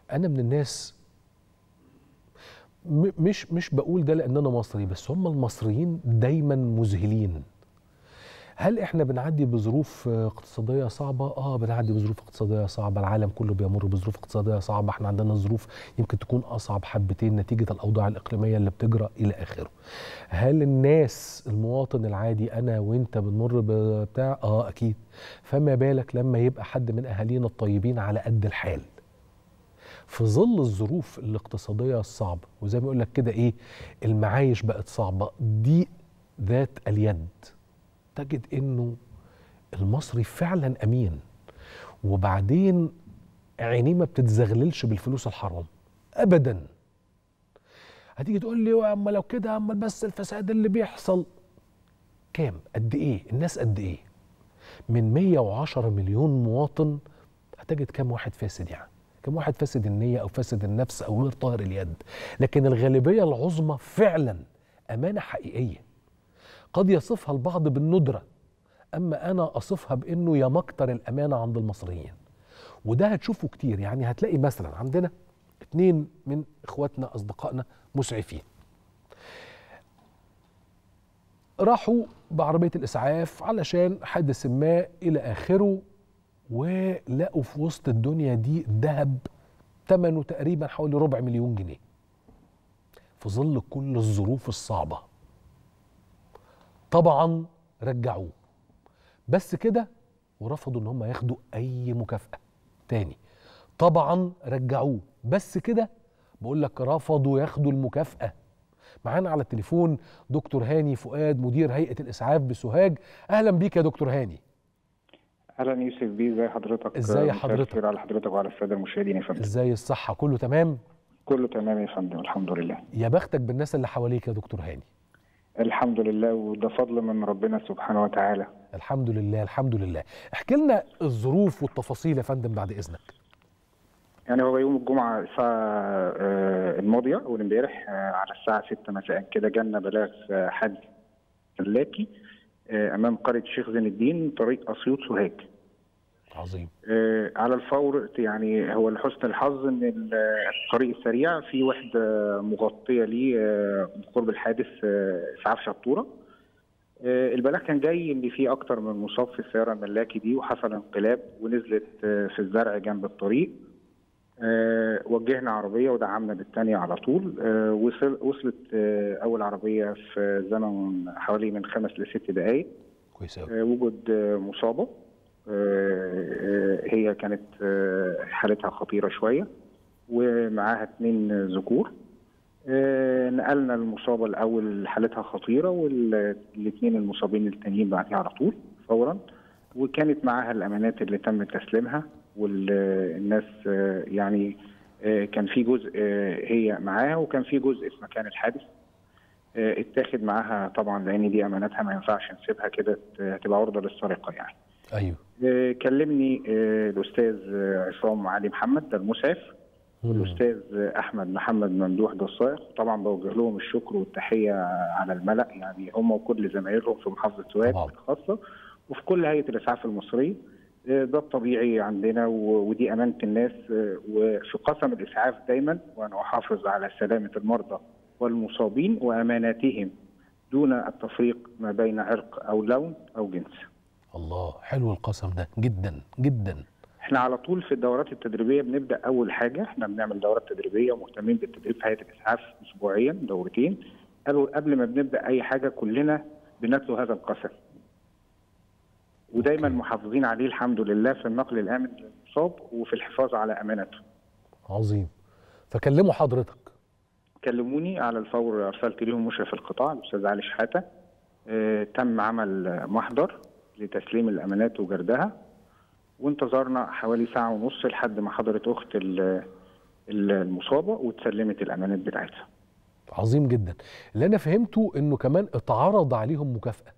انا من الناس م- مش مش بقول ده لان انا مصري بس هم المصريين دايما مذهلين هل احنا بنعدي بظروف آه، اقتصاديه صعبه اه بنعدي بظروف اقتصاديه صعبه العالم كله بيمر بظروف اقتصاديه صعبه احنا عندنا ظروف يمكن تكون اصعب حبتين نتيجه الاوضاع الاقليميه اللي بتجرى الى اخره هل الناس المواطن العادي انا وانت بنمر بتاع اه اكيد فما بالك لما يبقى حد من اهالينا الطيبين على قد الحال في ظل الظروف الاقتصاديه الصعبه وزي ما يقول لك كده ايه المعايش بقت صعبه ضيق ذات اليد تجد انه المصري فعلا امين وبعدين عينيه ما بتتزغللش بالفلوس الحرام ابدا هتيجي تقول لي اما لو كده اما بس الفساد اللي بيحصل كام قد ايه الناس قد ايه من 110 مليون مواطن هتجد كام واحد فاسد يعني كم واحد فاسد النية أو فاسد النفس أو غير طاهر اليد لكن الغالبية العظمى فعلا أمانة حقيقية قد يصفها البعض بالندرة أما أنا أصفها بأنه يا مكتر الأمانة عند المصريين وده هتشوفه كتير يعني هتلاقي مثلا عندنا اتنين من إخواتنا أصدقائنا مسعفين راحوا بعربية الإسعاف علشان حادث ما إلى آخره ولقوا في وسط الدنيا دي ذهب ثمنه تقريبا حوالي ربع مليون جنيه في ظل كل الظروف الصعبة طبعا رجعوه بس كده ورفضوا ان هم ياخدوا اي مكافأة تاني طبعا رجعوه بس كده بقول لك رفضوا ياخدوا المكافأة معانا على التليفون دكتور هاني فؤاد مدير هيئة الإسعاف بسوهاج أهلا بيك يا دكتور هاني اهلا يوسف بيه ازي حضرتك ازاي مساء حضرتك؟ الخير على حضرتك وعلى الساده المشاهدين يا فندم ازاي الصحة كله تمام كله تمام يا فندم الحمد لله يا بختك بالناس اللي حواليك يا دكتور هاني الحمد لله وده فضل من ربنا سبحانه وتعالى الحمد لله الحمد لله احكي لنا الظروف والتفاصيل يا فندم بعد اذنك يعني هو يوم الجمعه الساعه آه، الماضيه اول امبارح آه، على الساعه 6 مساء كده جالنا بلاغ آه، حادث ملاكي آه، امام قريه الشيخ زين الدين طريق اسيوط سوهاج عظيم آه، على الفور يعني هو لحسن الحظ ان ال- الطريق السريع في وحده مغطيه ليه آه، قرب الحادث آه، اسعاف شطوره آه، البلاغ كان جاي ان في اكتر من مصاب في السياره الملاكي دي وحصل انقلاب ونزلت آه، في الزرع جنب الطريق آه، وجهنا عربيه ودعمنا بالثانيه على طول آه، وصل وصلت آه، اول عربيه في زمن حوالي من خمس لست دقائق كويس قوي آه، وجد آه، مصابة آه، آه، هي كانت آه، حالتها خطيرة شوية ومعاها اتنين ذكور آه، نقلنا المصابة الأول حالتها خطيرة والاثنين المصابين التانيين بعدها على طول فورا وكانت معاها الأمانات اللي تم تسليمها والناس آه، يعني آه، كان في جزء آه، هي معاها وكان في جزء في مكان الحادث آه، اتاخد معاها طبعا لان دي اماناتها ما ينفعش نسيبها كده ت- هتبقى عرضه للسرقه يعني. ايوه آه، كلمني آه، الاستاذ آه، عصام علي محمد ده المسعف مم. والاستاذ آه، احمد محمد ممدوح ده السائق طبعا بوجه لهم الشكر والتحيه على الملا يعني هم وكل زمايلهم في محافظه سوهاج طبعاً. الخاصه وفي كل هيئه الاسعاف المصريه آه، ده الطبيعي عندنا و- ودي امانه الناس آه، وفي قسم الاسعاف دايما وانا احافظ على سلامه المرضى والمصابين واماناتهم دون التفريق ما بين عرق او لون او جنس. الله حلو القسم ده جدا جدا احنا على طول في الدورات التدريبيه بنبدا اول حاجه احنا بنعمل دورات تدريبيه ومهتمين بالتدريب في هيئه الاسعاف اسبوعيا دورتين قالوا قبل ما بنبدا اي حاجه كلنا بنتلو هذا القسم ودايما أوكي. محافظين عليه الحمد لله في النقل الامن للمصاب وفي الحفاظ على امانته عظيم فكلموا حضرتك كلموني على الفور ارسلت لهم مشرف القطاع الاستاذ علي شحاته اه تم عمل محضر لتسليم الامانات وجردها وانتظرنا حوالي ساعه ونص لحد ما حضرت اخت ال- ال- المصابه وتسلمت الامانات بتاعتها عظيم جدا اللي انا فهمته انه كمان اتعرض عليهم مكافاه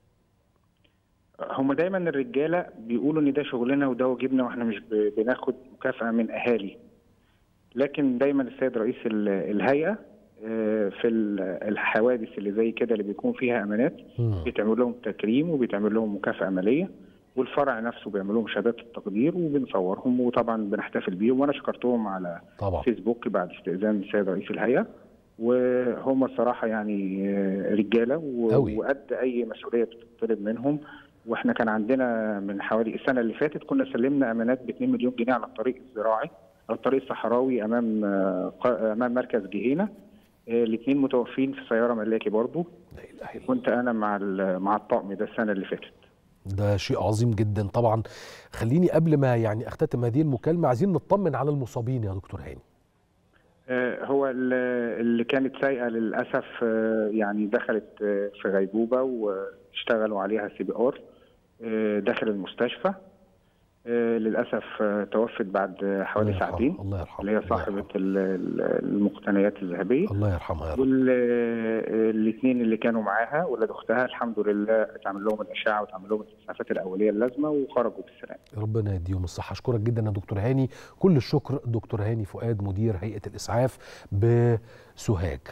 هم دايما الرجاله بيقولوا ان ده شغلنا وده واجبنا واحنا مش ب- بناخد مكافاه من اهالي لكن دايما السيد رئيس ال- الهيئه آه، في ال- الحوادث اللي زي كده اللي بيكون فيها امانات مم. بيتعمل لهم تكريم وبيتعمل لهم مكافاه ماليه والفرع نفسه بيعمل لهم شهادات التقدير وبنصورهم وطبعا بنحتفل بيهم وانا شكرتهم على طبعا فيسبوك بعد استئذان السيد رئيس الهيئه وهم الصراحه يعني آه، رجاله و- أوي. وقد اي مسؤوليه بتطلب منهم واحنا كان عندنا من حوالي السنه اللي فاتت كنا سلمنا امانات ب 2 مليون جنيه على الطريق الزراعي على الطريق الصحراوي امام آه، ق- امام مركز جهينه الاثنين متوفين في سياره ملاكي برضو لا اله الا الله كنت انا مع ال- مع الطقم ده السنه اللي فاتت ده شيء عظيم جدا طبعا خليني قبل ما يعني اختتم هذه المكالمه عايزين نطمن على المصابين يا دكتور هاني آه، هو ال- اللي كانت سايقه للاسف آه، يعني دخلت آه، في غيبوبه واشتغلوا عليها سي بي ار داخل المستشفى آه، للاسف آه، توفت بعد آه، حوالي الله يرحمه، ساعتين الله يرحمه اللي هي الله صاحبه يرحمه. ال- ال- المقتنيات الذهبيه الله يرحمها يا رب والاثنين اللي كانوا معاها ولاد اختها الحمد لله اتعمل لهم الاشعه واتعمل لهم الاسعافات الاوليه اللازمه وخرجوا بالسلامه ربنا يديهم الصحة أشكرك جدا يا دكتور هاني كل الشكر دكتور هاني فؤاد مدير هيئة الإسعاف بسوهاج